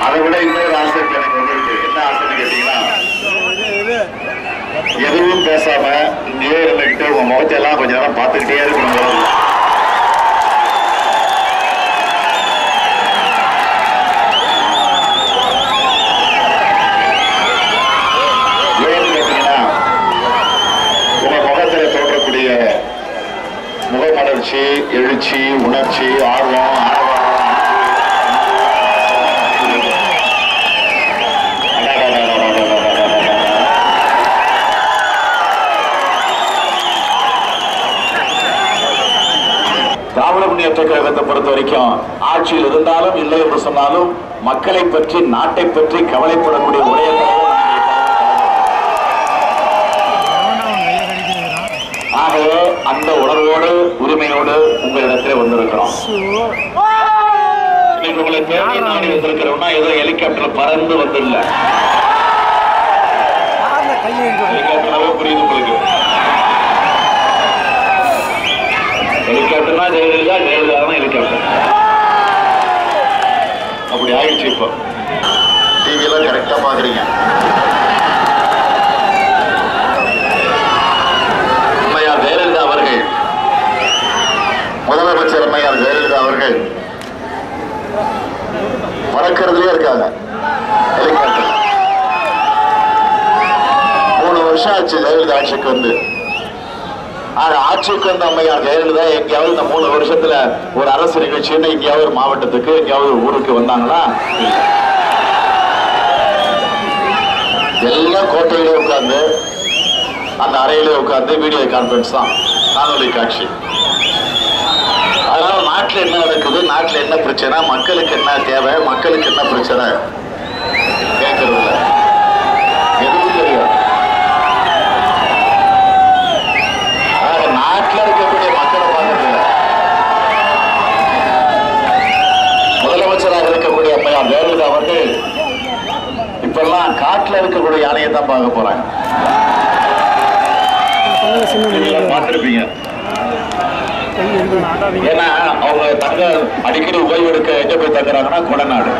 அதை விட இன்னொரு ஆசை இப்ப எனக்கு வந்திருக்கு என்ன ஆசைன்னு கேட்டீங்கன்னா எதுவும் பேசாம இங்கேயே இருந்துகிட்டு உங்க முகத்தை எல்லாம் கொஞ்ச நேரம் பார்த்துக்கிட்டே இருக்கணும் போல இருக்கு. ஏன்னு கேட்டீங்கன்னா உங்க முகத்துல தோன்றக்கூடிய முகமலர்ச்சி எழுச்சி உணர்ச்சி ஆர்வம் ஆர்வம் திராவிட முன்னேற்ற கழகத்தை பொறுத்த வரைக்கும் ஆட்சியில் இருந்தாலும் இல்லை என்று சொன்னாலும் மக்களை பற்றி நாட்டை பற்றி கவலைப்படக்கூடிய ஒரே தலைவர் நம்முடைய தலைவர். ஆகவே அந்த உணர்வோடு உரிமையோடு உங்களிடத்தில் வந்திருக்கிறோம் இன்னைக்கு உங்களை தேடி நாடி வந்திருக்கிறோம்னா ஏதோ ஹெலிகாப்டர் பறந்து வந்துடல ஹெலிகாப்டராவே புரியுது உங்களுக்கு ஹெலிகாப்டர்னா ஜெயலலிதா ஜெயலலிதா தான் ஹெலிகாப்டர் அப்படி ஆயிடுச்சு இப்போ டிவியில கரெக்டா பாக்குறீங்க அம்மையார் ஜெயலலிதா அவர்கள் முதலமைச்சர் அம்மையார் ஜெயலலிதா அவர்கள் பறக்கிறதுலயே இருக்காங்க ஹெலிகாப்டர் மூணு வருஷம் ஆச்சு ஜெயலலிதா ஆட்சிக்கு வந்து ஆக ஆட்சிக்கு வந்த அம்மையார் ஜெயலலிதா எங்கேயாவது இந்த மூணு வருஷத்துல ஒரு அரசு நிகழ்ச்சின்னு எங்கேயாவது ஒரு மாவட்டத்துக்கு எங்கேயாவது ஒரு ஊருக்கு வந்தாங்களா இல்ல. எல்லாம் கோட்டையிலே உட்கார்ந்து அந்த அறையிலே உட்கார்ந்து வீடியோ கான்பரன்ஸ் தான் காணொலி காட்சி அதனால நாட்டுல என்ன நடக்குது நாட்டுல என்ன பிரச்சனை மக்களுக்கு என்ன தேவை மக்களுக்கு என்ன பிரச்சனை கேட்கறது இல்ல எதுவும் தெரியாது ஆக நாட்டுல இருக்கக்கூடிய மக்களை பார்க்கறது இல்ல. முதலமைச்சராக இருக்கக்கூடிய அம்மையார் ஜெயலலிதா அவர்கள் இப்பெல்லாம் காட்டுல இருக்கக்கூடிய யானையை தான் பார்க்க போறாங்க நீங்க பார்த்திருப்பீங்க ஏன்னா அவங்க தங்க அடிக்கடி ஓய்வு எடுக்க எங்க போய் தங்குறாங்கன்னா கொடநாடு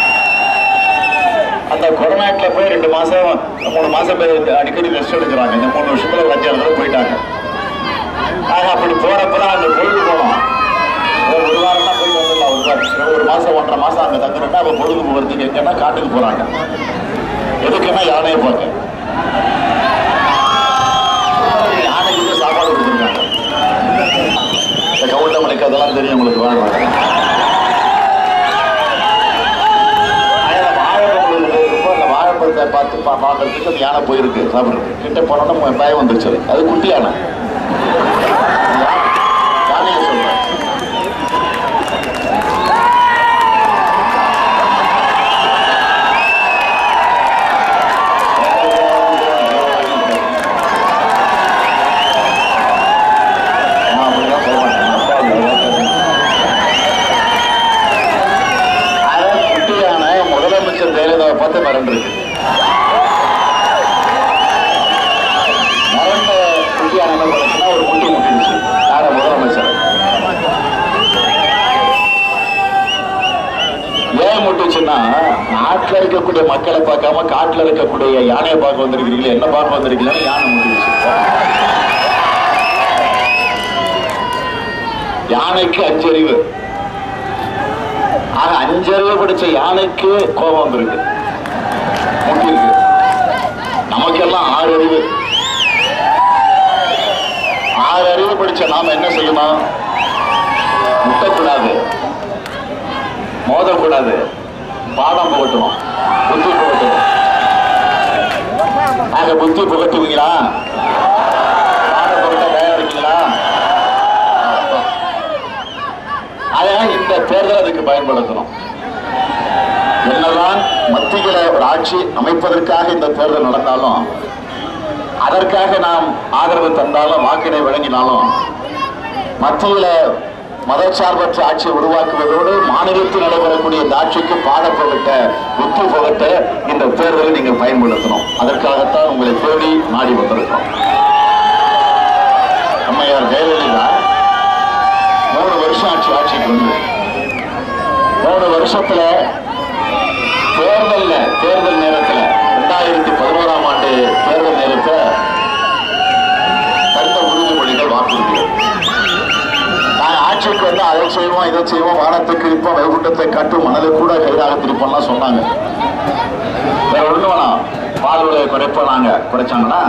அந்த கொடநாட்டுல போய் ரெண்டு மாசம் மூணு மாசம் போய் அடிக்கடி ரெஸ்ட் எடுக்கிறாங்க இந்த மூணு வருஷத்துல ஒரு அஞ்சாறு தடவை போயிட்டாங்க ஆக அப்படி போறப்பதான் அங்க பொழுது போனோம் ஒரு ஒரு வாரம் தான் போய் வந்துடலாம் ஒரு வாரம். ஒரு மாசம் ஒன்றரை மாசம் அங்க தங்குறோம்னா அப்ப பொழுது போகிறதுக்கு எங்கன்னா காட்டுக்கு போறாங்க எதுக்குன்னா யானையை பார்க்க யானைக்கு வந்து சாப்பாடு கொடுத்துருக்காங்க இந்த கவுண்டமணிக்கு அதெல்லாம் தெரியும் உங்களுக்கு வாழ்வாங்க வாழைப்பழம் அந்த வாழைப்பழத்தை பார்த்து பா- பார்க்கறதுக்கு அந்த யானை போயிருக்கு சாப்பிட்றது கிட்ட போனோம்னா பயம் வந்துருச்சு அதுக்கு. அது குட்டி யானை யா- யானையை சொல்றேன் நான் அப்படிலாம் சொல்ல மாட்டேன். நான் அப்பா அது அதெல்லாம் கேட்க மாட்டேன். அதான் குட்டியான முதலமைச்சர் ஜெயலலிதாவை பார்த்து மிரண்டிருக்கு மிரண்ட குட்டியான என்ன பண்ணுச்சுன்னா ஒரு முட்டி முட்டிடுச்சு யார முதலமைச்சர் ஏன் முட்டுச்சுன்னா நாட்டுல இருக்கக்கூடிய மக்களை பார்க்காம காட்டுல இருக்கக்கூடிய யானையை பார்க்க வந்திருக்கிறீங்களே என்ன பார்க்க வந்திருக்கீங்களா யானை முட்டிடுச்சு யானைக்கு அஞ்சறிவு ஆக அஞ்சறிவு படிச்ச யானைக்கு கோபம் வந்திருக்கு முட்டி இருக்கு நமக்கெல்லாம் ஆறு அறிவு ஆறு அறிவு படிச்ச நாம என்ன செய்யணும் முட்டக்கூடாது மோதக்கூடாது பாடம் புகட்டணும் புத்தி புகட்டணும் ஆக புத்தி புகட்டுவீங்களா பாடம் புகட்ட தயாரா இருக்கீங்களா அதனால் இந்த தேர்தல் அதுக்கு பயன்படுத்தணும் என்னதான் மத்தியில ஒரு ஆட்சி அமைப்பதற்காக இந்த தேர்தல் நடந்தாலும் அதற்காக நாம் ஆதரவு தந்தாலும் வாக்கினை வழங்கினாலும் மத்தியில மதச்சார்பற்ற ஆட்சியை உருவாக்குவதோடு மாநிலத்தில் நடைபெறக்கூடிய இந்த ஆட்சிக்கு பாடம் புகட்ட புத்தி புகட்ட இந்த தேர்தலை நீங்கள் பயன்படுத்தணும் அதற்காகத்தான் உங்களை தேடி நாடி வந்திருக்கோம் அம்மையார் ஜெயலலிதா மூணு வருஷம் ஆட்சி ஆட்சிக்கு வந்து மூணு வருஷத்துல செய்வோம் இதை செய்வோம் வானத்தை கிழிப்போம் வைகுண்டத்தை கட்டும் மனதை கூட கைதாக திருப்போம்லாம் சொன்னாங்க வேற ஒண்ணு வேணாம் பால் விலையை குறைப்போம் நாங்க குறைச்சாங்களா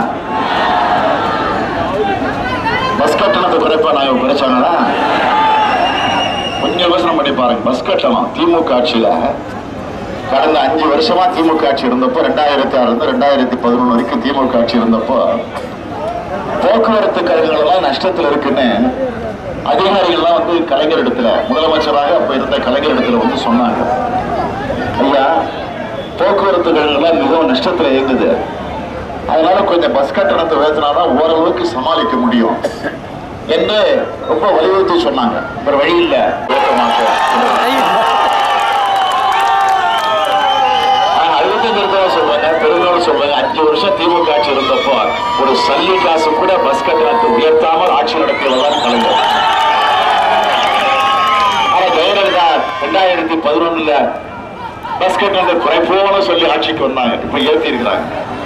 பஸ் கட்டணத்தை குறைப்போம் நாங்க குறைச்சாங்களா கொஞ்சம் யோசனை பண்ணி பாருங்க பஸ் கட்டணம் திமுக ஆட்சியில கடந்த அஞ்சு வருஷமா திமுக ஆட்சி இருந்தப்போ ரெண்டாயிரத்தி ஆறுல இருந்து ரெண்டாயிரத்தி பதினொன்று வரைக்கும் திமுக ஆட்சி இருந்தப்போ போக்குவரத்து கழகங்கள் எல்லாம் நஷ்டத்துல இருக்குன்னு அதிகாரிகள்லாம் வந்து கலைஞர் இடத்துல முதலமைச்சராக அப்ப இருந்த கலைஞர் இடத்துல வந்து சொன்னாங்க ஐயா போக்குவரத்து கழகங்கள்லாம் மிகவும் நஷ்டத்துல இயங்குது அதனால கொஞ்சம் பஸ் கட்டணத்தை உயர்த்தினாதான் ஓரளவுக்கு சமாளிக்க முடியும் என்று ரொம்ப வலியுறுத்தி சொன்னாங்க வேற வழி இல்ல ஏற்க மாட்டோம் ஆனா, அழுத்தம் இருக்கிறதா சொல்றாங்க பெருமையோடு சொல்றாங்க அஞ்சு வருஷம் திமுக ஆட்சி இருந்தப்போ ஒரு சல்லி காசு கூட பஸ் கட்டணத்தை உயர்த்தாமல் ஆட்சி நடத்தியவர்தான் கலைஞர் ஆனா ஜெயலலிதா ரெண்டாயிரத்தி பதினொன்னுல பஸ் கட்டணத்தை குறைப்போம்னு சொல்லி ஆட்சிக்கு வந்தாங்க இப்ப ஏத்தி இருக்கிறாங்க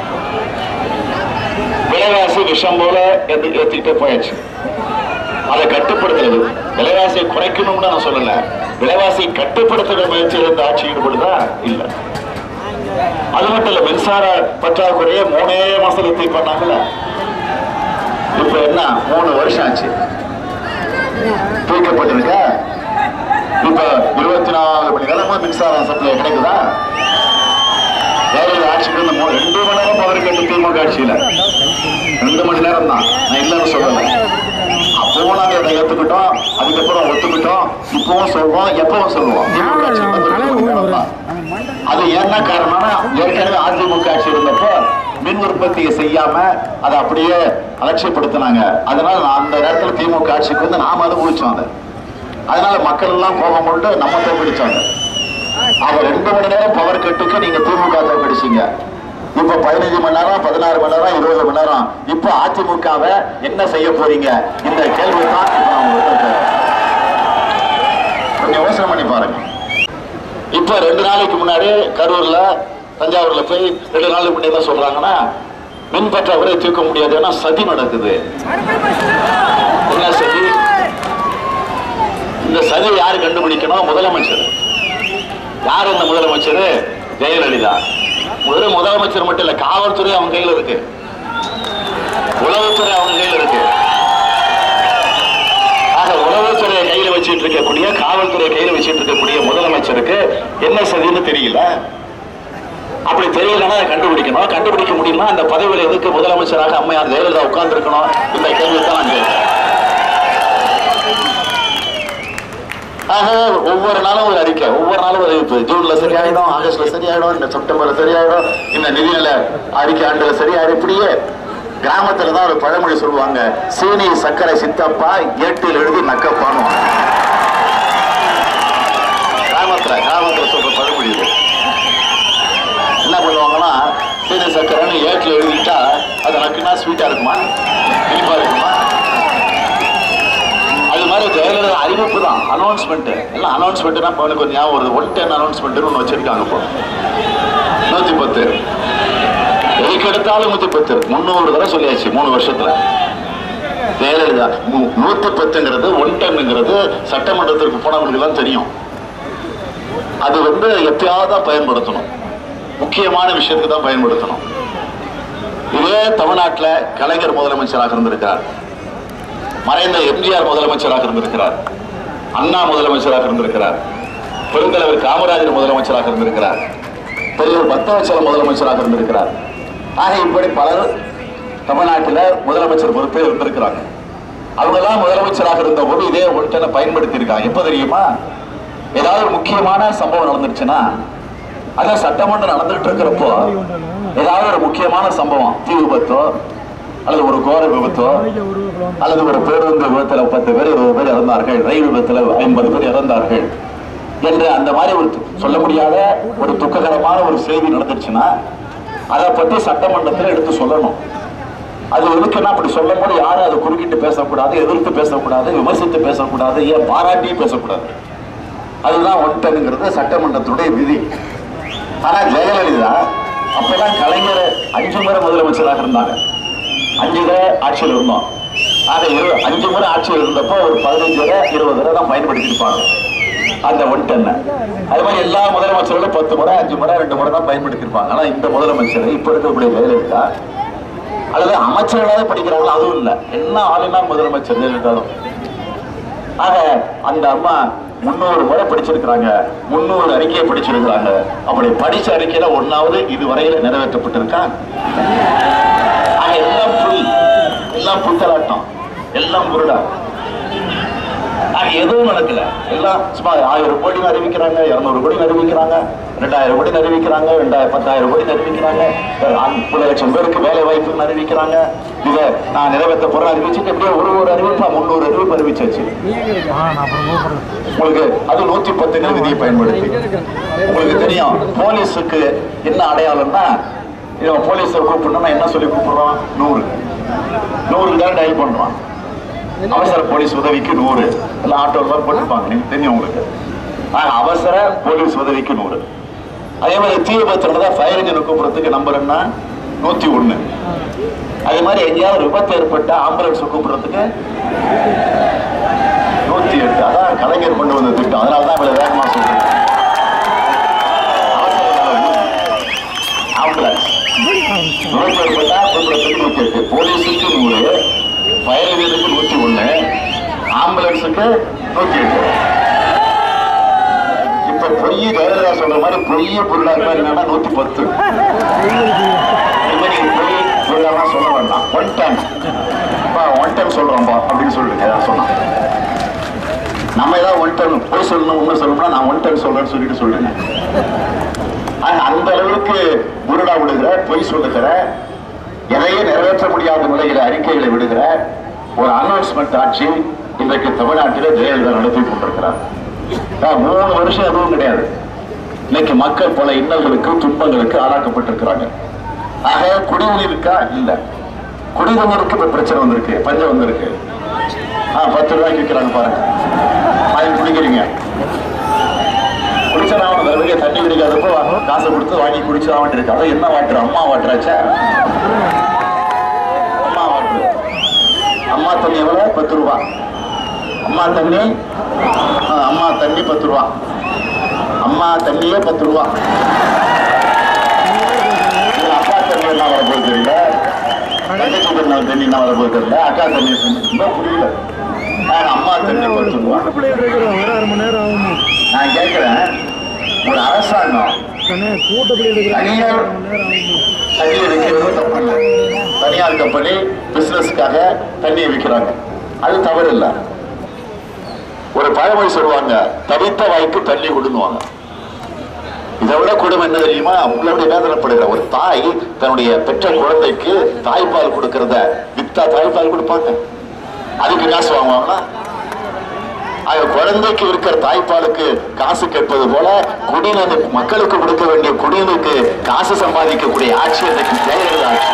விலைவாசி விஷம் போல ஏத்தி ஏத்திக்கிட்டே போயாச்சு அதை கட்டுப்படுத்துறது விலைவாசியை குறைக்கணும்னு நான் சொல்லல விலைவாசியை கட்டுப்படுத்துகிற முயற்சியில் இந்த ஆட்சி ஈடுபடுதா இல்ல அது மட்டும் இல்ல மின்சார பற்றாக்குறையை மூணே மாசத்துல தீ பண்ணாங்கல்ல இப்ப என்ன மூணு வருஷம் ஆச்சு தூக்கப்பட்டிருக்க இப்ப இருபத்தி நாலு மணி நேரமா மின்சாரம் சப்ளை கிடைக்குதா ஜெயலலிதா ஆட்சிக்கு வந்து மூணு- ரெண்டு மணி நேரம் பவர் கட்டு திமுக ஆட்சியில ரெண்டு மணி நேரம் தான் நான் இல்லைன்னு சொல்லல அப்பவும் நாங்க அதை ஏத்துக்கிட்டோம் அதுக்கப்புறம் ஒத்துக்கிட்டோம் இப்பவும் சொல்றோம் எப்பவும் சொல்லுவோம் திமுக ஆட்சி வந்து ரெண்டு மணி நேரம் தான். அது என்ன காரணம்னா ஏற்கனவே அதிமுக ஆட்சி இருந்தப்போ மின் உற்பத்தியை செய்யாம அதை அப்படியே அலட்சியப்படுத்தினாங்க அதனால நான் அந்த நேரத்துல திமுக ஆட்சிக்கு வந்து நாம அனுபவிச்சோம் அதை அதனால மக்கள் எல்லாம் கோபம் கொண்டு நம்ம தோப்பிடிச்சாங்க அவ ரெண்டு மணி நேரம் பவர் கட்டுக்கு நீங்க திமுக தோப்பிடிச்சீங்க இப்ப பதினஞ்சு மணி நேரம் பதினாறு மணி நேரம் இருபது மணி நேரம் இப்ப அதிமுகவை என்ன செய்ய போறீங்க இந்த கேள்வி தான் இப்ப நான் உங்கள்ட்ட கேட்கிறேன். கொஞ்சம் யோசனை பண்ணி பாருங்க இப்ப ரெண்டு நாளைக்கு முன்னாடி கரூர்ல தஞ்சாவூர்ல போய் ரெண்டு நாளுக்கு முன்னாடி என்ன சொல்றாங்கன்னா மின் பற்றாக்குறை தீர்க்க முடியாது ஏன்னா சதி நடக்குது என்ன சதி இந்த சதி யாரு கண்டுபிடிக்கணும் முதலமைச்சர் யார் இந்த முதலமைச்சர் ஜெயலலிதா முதல்ல முதலமைச்சர் மட்டும் இல்ல காவல்துறை அவங்க கையில இருக்கு உளவுத்துறை அவங்க கையில இருக்கு ஆக உளவுத்துறையை கையில வச்சிட்டு இருக்கக்கூடிய காவல்துறை கையில வச்சிட்டு இருக்கக்கூடிய முதலமைச்சருக்கு என்ன சதின்னு தெரியல அப்படி தெரியலன்னா அதை கண்டுபிடிக்கணும் கண்டுபிடிக்க முடியும்னா அந்த பதவியில எதுக்கு முதலமைச்சராக அம்மையார் ஜெயலலிதா உட்கார்ந்து இருக்கணும் இந்த கேள்வி தான் நான் கேட்கிறேன் ஆக ஒவ்வொரு நாளும் ஒரு அறிக்கை ஒவ்வொரு நாளும் ஒரு அறிவிப்பு ஜூன்ல சரியாயிடும் ஆகஸ்ட்ல சரியாயிடும் இந்த செப்டம்பர்ல சரியாயிடும் இந்த நிதிநில அறிக்கை ஆண்டுல சரியாயிடும் இப்படியே கிராமத்துல தான் ஒரு பழமொழி சொல்லுவாங்க சீனி சர்க்கரை சித்தப்பா ஏட்டில் எழுதி நக்கப்பான்னு கிராமத்துல கிராமத்துல சொல்ற பழமொழி இது என்ன பண்ணுவாங்கன்னா சீனி சர்க்கரைன்னு ஏட்டில் எழுதிட்டா அது நக்குனா ஸ்வீட்டா இருக்குமா இனிப்பா இருக்குமா அது மாதிரி ஜெயலலிதா அறிவிப்பு தான் அனௌன்ஸ்மெண்ட் எல்லாம் அனௌன்ஸ்மெண்ட்னா இப்போ எனக்கு கொஞ்சம் ஞாபகம் வருது ஒன் டென் அனௌன்ஸ்மெண்ட்னு ஒன்று வச்சிருக்காங்க இப்போ நூத்தி பத்து எதுக்கு எடுத்தாலும் நூத்தி பத்து முந்நூறு தடவை சொல்லியாச்சு மூணு வருஷத்துல ஜெயலலிதா நூ- நூத்தி பத்துங்கிறது ஒன் டென்னுங்கிறது சட்டமன்றத்திற்கு போனவங்களுக்கு தான் தெரியும் அது வந்து எப்பயாவது தான் பயன்படுத்தணும் முக்கியமான விஷயத்துக்கு தான் பயன்படுத்தணும் இதே தமிழ்நாட்டுல கலைஞர் முதலமைச்சராக இருந்திருக்கிறார் மறைந்த எம்ஜிஆர் முதலமைச்சராக இருந்திருக்கிறார் அண்ணா முதலமைச்சராக இருந்திருக்கிறார் பெருந்தலைவர் காமராஜர் முதலமைச்சராக இருந்திருக்கிறார் பெரியவர் பக்தவச்சல முதலமைச்சராக இருந்திருக்கிறார் ஆக இப்படி பலர் தமிழ்நாட்டில் முதலமைச்சர் பொறுப்பே இருந்திருக்கிறாங்க அவங்க எல்லாம் முதலமைச்சராக இருந்த போது இதே ஒன்றை பயன்படுத்தி இருக்காங்க எப்ப தெரியுமா ஏதாவது ஒரு முக்கியமான சம்பவம் நடந்துருச்சுன்னா அதான் சட்டமன்றம் நடந்துகிட்டு இருக்கிறப்போ ஏதாவது ஒரு முக்கியமான சம்பவம் தீ விபத்தோ அல்லது ஒரு கோர விபத்தோ அல்லது ஒரு பேருந்து விபத்துல பத்து பேர் இருபது பேர் இறந்தார்கள் ரயில் விபத்துல ஐம்பது பேர் இறந்தார்கள் என்று அந்த மாதிரி ஒரு து- சொல்ல முடியாத ஒரு துக்ககரமான ஒரு செய்தி நடந்துருச்சுன்னா அதை பத்தி சட்டமன்றத்தில் எடுத்து சொல்லணும் அது எதுக்குன்னா அப்படி சொல்லும் போது யாரும் அதை குறுக்கிட்டு பேசக்கூடாது எதிர்த்து பேசக்கூடாது விமர்சித்து பேசக்கூடாது ஏன் பாராட்டியும் பேசக்கூடாது அதுதான் ஒன்டனுங்கிறது சட்டமன்றத்துடைய விதி ஆனா ஜெயலலிதா அப்பதான் கலைஞர் அஞ்சு முறை முதலமைச்சராக இருந்தாங்க அஞ்சு தடவை ஆட்சியில் இருந்தோம் ஆக இரு அஞ்சு முறை ஆட்சியில் இருந்தப்போ ஒரு பதினஞ்சு தடவை இருபது தடவை தான் பயன்படுத்தியிருப்பாங்க அந்த ஒன் டென்ன அது மாதிரி எல்லா முதலமைச்சர்களும் பத்து முறை அஞ்சு முறை ரெண்டு முறை தான் பயன்படுத்தியிருப்பாங்க ஆனா இந்த முதலமைச்சர் இப்ப இருக்கக்கூடிய ஜெயலலிதா அல்லது அமைச்சர்களாவது படிக்கிறாங்களோ அதுவும் இல்லை என்ன ஆளுனா முதலமைச்சர் ஜெயலலிதாவும் ஆக அந்த அம்மா முன்னூறு முறை படிச்சிருக்கிறாங்க முன்னூறு அறிக்கையை படிச்சிருக்கிறாங்க அப்படி படிச்ச அறிக்கையில ஒன்னாவது இதுவரையில நிறைவேற்றப்பட்டிருக்கா ஆக எல்லாம் புல் எல்லாம் புத்தலாட்டம் எல்லாம் புருடா ஆக எதுவும் நடக்கல எல்லாம் சும்மா ஆயிரம் கோடி அறிவிக்கிறாங்க இருநூறு கோடி அறிவிக்கிறாங்க ரெண்டாயிரம் கோடி அறிவிக்கிறாங்க ரெண்டாயிரம் பத்தாயிரம் கோடி அறிவிக்கிறாங்க முப்பது லட்சம் பேருக்கு வேலை வாய்ப்பு அறிவிக்கிறாங்க இதை நான் நிறைவேற்ற போறேன் அறிவிச்சுட்டு எப்படியோ ஒரு ஒரு அறிவிப்பா முந்நூறு அறிவிப்பு அறிவிச்சாச்சு உங்களுக்கு அது நூத்தி பத்து விதியை பயன்படுத்தி உங்களுக்கு தெரியும் போலீஸுக்கு என்ன அடையாளம்னா இவன் போலீஸை கூப்பிடணும்னா என்ன சொல்லி கூப்பிடுறான் நூறு நூறு தான் டயல் பண்றான் அவசர போலீஸ் உதவிக்கு நூறு எல்லாம் ஆட்டோ எல்லாம் போட்டுப்பாங்க நீங்க தெரியும் உங்களுக்கு ஆக அவசர போலீஸ் உதவிக்கு நூறு அதே மாதிரி தீ விபத்துல தான் ஃபயர் இன்ஜின் கூப்பிடுறதுக்கு நம்பர் என்ன நூத்தி ஒண்ணு அதே மாதிரி எங்கேயாவது விபத்து ஏற்பட்ட ஆம்புலன்ஸ் கூப்பிடுறதுக்கு நூத்தி எட்டு அதான் கலைஞர் கொண்டு வந்த திட்டம் அதனால தான் இவ்வளவு வேகமா சொல்றேன் ஆம்புலன்ஸ் நூத்தி ஏற்பட்டா கூப்பிடுறதுக்கு நூத்தி எட்டு போலீஸுக்கு நூறு ஃபயர் வீலுக்கு நூத்தி ஒண்ணு ஆம்புலன்ஸுக்கு நூத்தி எட்டு இப்ப பொய் ஜெயலலிதா சொல்ற மாதிரி பொய்ய பொருளாதார என்னன்னா நூத்தி பத்து இது மாதிரி பொய் பொருளாதார சொல்ல வேண்டாம் ஒன் டைம் ஒன் டைம் சொல்றோம்பா அப்படின்னு சொல்லிட்டு ஏதாவது சொன்னான் நம்ம ஏதாவது ஒன் டைம் பொய் சொல்லணும் உண்மை சொல்லணும்னா நான் ஒன் டைம் சொல்றேன்னு சொல்லிட்டு சொல்லுங்க ஆக அந்த அளவுக்கு உருடா விடுகிற பொய் சொல்லுகிற எதையே நிறைவேற்ற முடியாத நிலையில அறிக்கைகளை விடுகிற ஒரு அனௌன்ஸ்மெண்ட் ஆட்சி இன்றைக்கு தமிழ்நாட்டிலே ஜெயலலிதா நடத்தி கொண்டிருக்கிறார் ஆஹ் மூணு வருஷம் எதுவும் கிடையாது இன்னைக்கு மக்கள் பல இன்னல்களுக்கு துன்பங்களுக்கு ஆளாக்கப்பட்டிருக்கிறாங்க ஆக குடிநீருக்கா இல்ல குடிநீருக்கு இப்ப பிரச்சனை வந்திருக்கு பஞ்சம் வந்திருக்கு ஆ பத்து ரூபாய்க்கு விற்கிறாங்க பாருங்க வாங்கி குடிக்கிறீங்க குடிச்சா வெளியே தண்ணி கிடைக்காதப்போ காசை கொடுத்து வாங்கி குடிச்சா இருக்கு அதான் என்ன வாட்டர் அம்மா வாட்டராச்சா அம்மா வாட்டர் அம்மா தண்ணி எவ்வளவு பத்து ரூபா அம்மா தண்ணி ஆ, அம்மா தண்ணி பத்து ரூபா அம்மா தண்ணியே பத்து ரூபா இதுல அப்பா தண்ணி என்ன வரப்போகுது தெரியல தங்கச்சி தண்ணி தண்ணி என்ன வரப்போகுது தெரியல அக்கா தண்ணி ரொம்ப புரியல ஆ, அம்மா தண்ணி பத்து ரூபா பிள்ளைகள் இருக்கிறோம் வர அரை மணி நேரம் ஆகும் நான் கேட்கிறேன் ஒரு அரசாங்கம் அண்ணே கூட்ட பிள்ளைகள் இருக்கிறாங்க தனியார் அரை மணி நேரம் ஆகும் தண்ணி விற்கிறது தப்பு இல்லை தனியார் கம்பெனி பிசினஸ்க்காக தண்ணியை விற்கிறாங்க அது தவறு இல்லை ஒரு பழமொழி சொல்லுவாங்க தவித்த வாய்க்கு தண்ணி கொடுங்குவாங்க இதை விட கொடுமை என்ன தெரியுமா உங்களுடைய வேதனைப்படுகிற ஒரு தாய் தன்னுடைய பெற்ற குழந்தைக்கு தாய்ப்பால் கொடுக்கறத வித்தா தாய்ப்பால் கொடுப்பாங்க அதுக்கு காசு வாங்குவாங்களா ஆக குழந்தைக்கு இருக்கிற தாய்ப்பாலுக்கு காசு கேட்பது போல குடிநீர் மக்களுக்கு கொடுக்க வேண்டிய குடிநீருக்கு காசு சம்பாதிக்கக்கூடிய ஆட்சி இன்றைக்கு ஜெயலலிதா ஆட்சி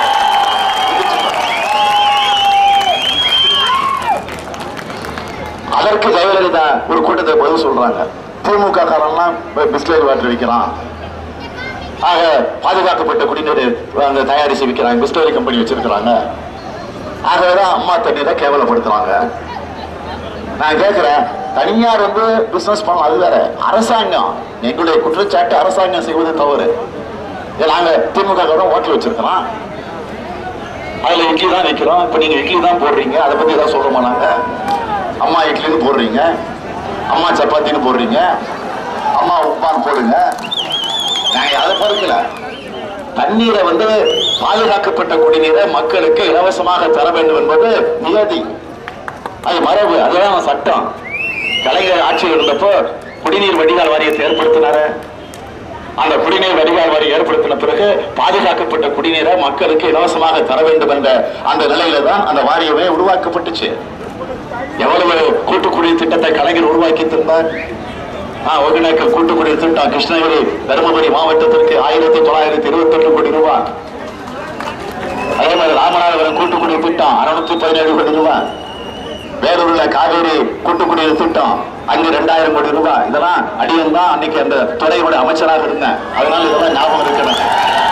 அதற்கு ஜெயலலிதா ஒரு கூட்டத்தை பதில் சொல்றாங்க திமுக காரெல்லாம் பிஸ்லேரி வாட்டர் விற்கிறான் ஆக பாதுகாக்கப்பட்ட குடிநீர் அங்க தயாரிச்சு விற்கிறாங்க பிஸ்லேரி கம்பெனி வச்சிருக்கிறாங்க ஆகவேதான் அம்மா தண்ணீரை கேவலப்படுத்துறாங்க நான் கேட்கிறேன் தனியார் வந்து பிசினஸ் பண்ணலாம் அது வேற அரசாங்கம் எங்களுடைய குற்றச்சாட்டு அரசாங்கம் செய்வது தவறு ஏன் நாங்க திமுக காரன் ஹோட்டல் வச்சிருக்கிறோம் அதுல இட்லி தான் வைக்கிறோம் இப்ப நீங்க இட்லி தான் போடுறீங்க அதை பத்தி ஏதாவது சொல்றோமா நாங்க அம்மா இட்லின்னு போடுறீங்க அம்மா சப்பாத்தின்னு போடுறீங்க அம்மா உப்பான்னு போடுங்க நாங்க அதை பருக்கல தண்ணீரை வந்து பாதுகாக்கப்பட்ட குடிநீரை மக்களுக்கு இலவசமாக தர வேண்டும் என்பது நியதி அது மரபு அதுதான் சட்டம் கலைஞர் ஆட்சியில் இருந்தப்போ குடிநீர் வடிகால் வாரியத்தை ஏற்படுத்தினாரு அந்த குடிநீர் வடிகால் வாரியம் ஏற்படுத்தின பிறகு பாதுகாக்கப்பட்ட குடிநீரை மக்களுக்கு இலவசமாக தர வேண்டும் என்ற அந்த நிலையில தான் அந்த வாரியமே உருவாக்கப்பட்டுச்சு எவ்வளவு கூட்டு குடிநீர் திட்டத்தை கலைஞர் உருவாக்கி தந்தார் ஆ, ஒகேனக்கல் கூட்டு குடிநீர் திட்டம் கிருஷ்ணகிரி தருமபுரி மாவட்டத்திற்கு ஆயிரத்தி தொள்ளாயிரத்தி இருபத்தி எட்டு கோடி ரூபாய் அதே மாதிரி ராமநாதபுரம் கூட்டு குடிநீர் திட்டம் அறுநூத்தி பதினேழு கோடி ரூபாய் வேலூர்ல காவேரி கூட்டு குடிநீர் திட்டம் அங்க ரெண்டாயிரம் கோடி ரூபாய் இதெல்லாம் அடியன் தான் அன்னைக்கு அந்த துறையோட அமைச்சராக இருந்தேன் அதனால இதெல்லாம் ஞாபகம் இருக்கணும்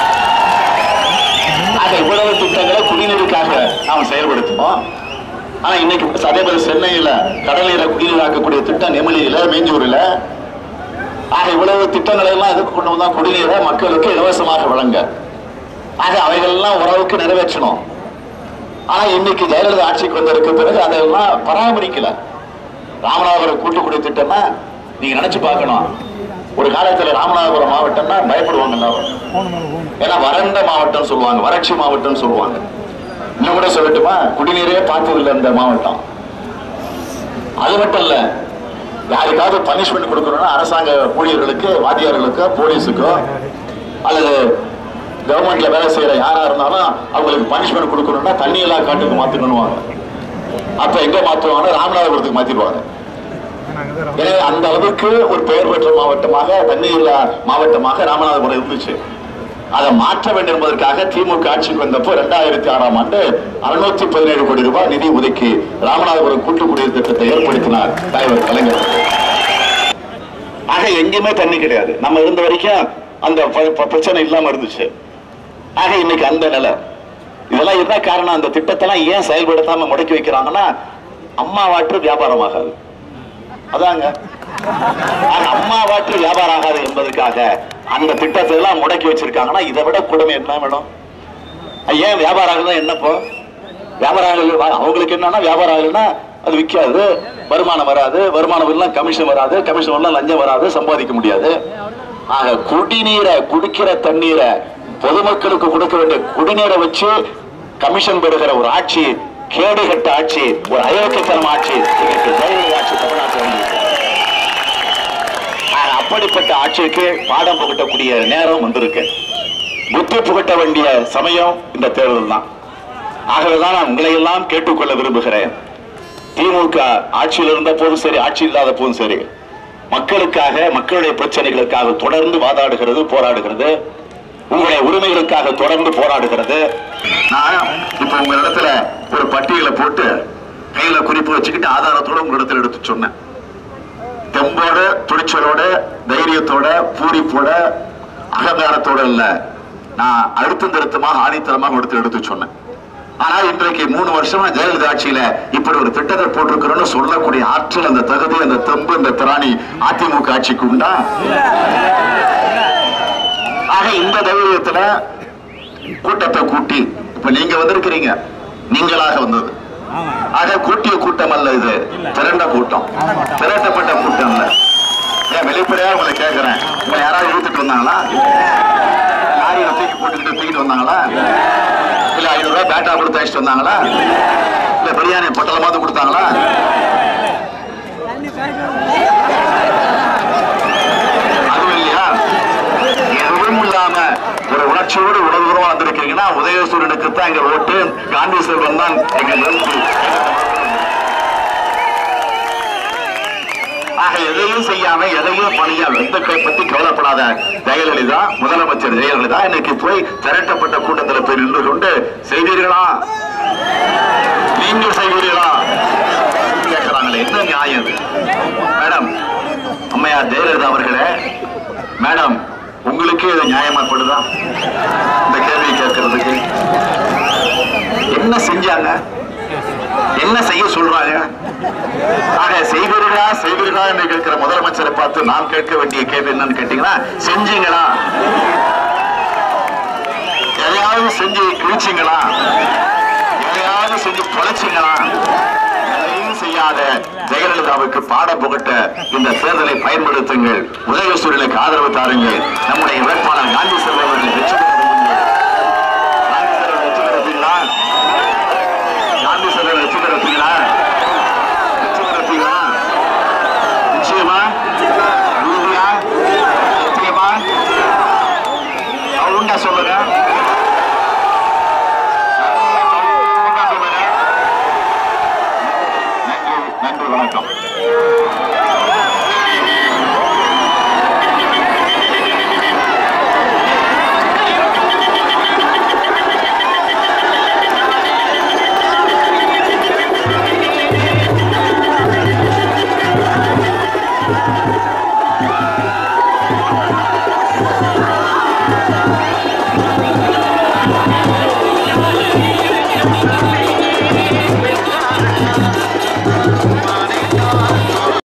ஆக இவ்வளவு திட்டங்களை குடிநீருக்காக நாம் செயல்படுத்துவோம் ஆனா இன்னைக்கு அதே மாதிரி சென்னையில கடல் நீரை குடிநீராக்கக்கூடிய திட்டம் நெமிலியில மேஞ்சூர்ல ஆக இவ்வளவு திட்டங்களை எல்லாம் எதுக்கு கொண்டு வந்தா குடிநீரை மக்களுக்கு இலவசமாக வழங்க ஆக அவைகள்லாம் ஓரளவுக்கு நிறைவேற்றணும் ஆனா இன்னைக்கு ஜெயலலிதா ஆட்சிக்கு வந்ததுக்கு பிறகு அதெல்லாம் பராமரிக்கல ராமநாதபுரம் கூட்டுக்குடி திட்டம்னா நீங்க நினைச்சு பார்க்கணும் ஒரு காலத்துல ராமநாதபுரம் மாவட்டம்னா பயப்படுவாங்க எல்லாரும் போன மேலே போகணும் ஏன்னா வறண்ட மாவட்டம் சொல்லுவாங்க வறட்சி மாவட்டம் சொல்லுவாங்க இன்னும் கூட சொல்லட்டுமா குடிநீரே பார்த்தது இல்லை இந்த மாவட்டம் அது மட்டும் இல்ல யாருக்காவது பனிஷ்மெண்ட் கொடுக்கணும்னா அரசாங்க ஊழியர்களுக்கு வாத்தியார்களுக்கோ போலீஸுக்கோ அல்லது கவர்மெண்ட்ல வேலை செய்யற யாரா இருந்தாலும் அவங்களுக்கு பனிஷ்மெண்ட் கொடுக்கணும்னா தண்ணி எல்லாம் காட்டுக்கு மாத்தணும்னுவாங்க அப்ப எங்க மாத்துவாங்கன்னா ராமநாதபுரத்துக்கு மாத்திடுவாங்க நாங்கள் தான் எனவே அந்த அளவுக்கு ஒரு பெயர் பெற்ற மாவட்டமாக தண்ணீர் இல்லா மாவட்டமாக ராமநாதபுரம் இருந்துச்சு அதை மாற்ற வேண்டும் என்பதற்காக திமுக ஆட்சிக்கு வந்தப்போ ரெண்டாயிரத்தி ஆறாம் ஆண்டு அறுநூத்தி பதினேழு கோடி ரூபாய் நிதி ஒதுக்கி ராமநாதபுரம் கூட்டு குடிநீர் திட்டத்தை ஏற்படுத்தினார் தலைவர் கலைஞர் ஆக எங்கேயுமே தண்ணி கிடையாது நம்ம இருந்த வரைக்கும் அந்த ப- ப- பிரச்சனை இல்லாம இருந்துச்சு ஆக இன்னைக்கு அந்த நிலை இதெல்லாம் என்ன காரணம் அந்த திட்டத்தெல்லாம் ஏன் செயல்படுத்தாம முடக்கி வைக்கிறாங்கன்னா அம்மா வாற்று வியாபாரம் ஆகாது அதாங்க ஆக அம்மா வாற்று வியாபாரம் ஆகாது என்பதற்காக அந்த திட்டத்தை எல்லாம் முடக்கி வச்சிருக்காங்கன்னா இதை விட கொடுமை என்ன வேணும் அது ஏன் வியாபாரம் ஆகுதுன்னா என்னப்போ வியாபாரம் ஆகல அவங்களுக்கு என்னன்னா வியாபாரம் ஆகலைன்னா அது விற்காது வருமானம் வராது வருமானம் எல்லாம் கமிஷன் வராது கமிஷன் வரலாம் லஞ்சம் வராது சம்பாதிக்க முடியாது ஆக குடிநீரை குடிக்கிற தண்ணீரை பொதுமக்களுக்கு கொடுக்க வேண்டிய குடிநீரை வச்சு கமிஷன் பெறுகிற ஒரு ஆட்சி கேடுகட்ட ஆட்சி ஒரு அயோக்கியத்தனம் ஆட்சி இன்னைக்கு ஜெயலலிதா ஆட்சி தமிழ்நாட்டில் வந்திருக்கு. ஆக அப்படிப்பட்ட ஆட்சிக்கு பாடம் புகட்டக்கூடிய நேரம் வந்திருக்கு புத்தி புகட்ட வேண்டிய சமயம் இந்த தேர்தல் தான் ஆகவேதான் நான் உங்களை எல்லாம் கேட்டுக்கொள்ள விரும்புகிறேன் திமுக ஆட்சியில் இருந்த போதும் சரி ஆட்சி இல்லாத போதும் சரி மக்களுக்காக மக்களுடைய பிரச்சனைகளுக்காக தொடர்ந்து வாதாடுகிறது போராடுகிறது உங்களுடைய உரிமைகளுக்காக தொடர்ந்து போராடுகிறது நான் இப்ப உங்க இடத்துல ஒரு பட்டியலை போட்டு கையில குறிப்பு வச்சுக்கிட்டு ஆதாரத்தோட உங்க இடத்துல எடுத்து சொன்னேன் தெம்போட துணிச்சலோட தைரியத்தோட பூரிப்போட அகங்காரத்தோட இல்ல நான் அழுத்தம் திருத்தமாக ஆணித்தரமாக எடுத்து எடுத்து சொன்னேன் ஆனா இன்றைக்கு மூணு வருஷமா ஜெயலலிதா ஆட்சியில இப்படி ஒரு திட்டத்தை போட்டிருக்கிறோம்னு சொல்லக்கூடிய ஆற்றல் அந்த தகுதி அந்த தெம்பு அந்த திராணி அதிமுக ஆட்சிக்கு உண்டா ஆக இந்த தைரியத்துல கூட்டத்தை கூட்டி இப்ப நீங்க வந்திருக்கிறீங்க நீங்களாக வந்தது ஆக கூட்டிய கூட்டம் அல்ல இது திரண்ட கூட்டம் திரட்டப்பட்ட கூட்டம் இல்ல ஏன் வெளிப்படையா உங்களை கேட்கிறேன் உங்களை யாராவது இழுத்துட்டு வந்தாங்களா லாரியில தூக்கி போட்டுக்கிட்டு தூக்கிட்டு வந்தாங்களா இல்ல ஐநூறு ரூபாய் பேட்டா கொடுத்து அழைச்சிட்டு வந்தாங்களா இல்ல பிரியாணி பொட்டலமாவது கொடுத்தாங்களா அதுவும் இல்லையா எதுவும் இல்லாம ஒரு உணர்ச்சியோடு உணர்வுறவா வந்திருக்கீங்கன்னா உதயசூரனுக்கு தான் எங்க ஓட்டு காந்தி செல்வன் தான் எங்க நன்றி ஆக எதையும் செய்யாம எதையும் பணியாம எந்த கை பத்தி கவலைப்படாத ஜெயலலிதா முதலமைச்சர் ஜெயலலிதா இன்னைக்கு போய் திரட்டப்பட்ட கூட்டத்தில் போய் நின்று கொண்டு செய்வீர்களா நீங்க செய்வீர்களா கேட்கிறாங்களே என்ன நியாயம் இது மேடம் அம்மையார் ஜெயலலிதா அவர்களே மேடம் உங்களுக்கு இது நியாயமாப்படுதா இந்த கேள்வி கேட்கறதுக்கு என்ன செஞ்சாங்க என்ன செய்ய சொல்றாங்க ஆக செய்வீர்களா செய்வீர்களா என்று கேட்கிற முதலமைச்சரை பார்த்து நாம் கேட்க வேண்டிய கேள்வி என்னன்னு கேட்டீங்கன்னா செஞ்சீங்களா எதையாவது செஞ்சு கிழிச்சிங்களா எதையாவது செஞ்சு பொழைச்சிங்களா எதையும் செய்யாத ஜெயலலிதாவுக்கு பாடம் புகட்ட இந்த தேர்தலை பயன்படுத்துங்கள் உதயசூரியனுக்கு ஆதரவு தாருங்கள் நம்முடைய வேட்பாளர் காந்தி செல்வம் அவர்கள் வெற்றி பெற விரும்புங்கள். காந்தி செல்வன் வெற்றி பெறப்பீங்களா காந்தி செல்வன் வெற்றி பெறப்பீங்களா வெற்றி பெறப்பீங்களா நிச்சயமா உறுதியா சத்தியமா உண்டா சொல்லுங்க உண்டா சொல்லுங்க நன்றி நன்றி வணக்கம் ஆ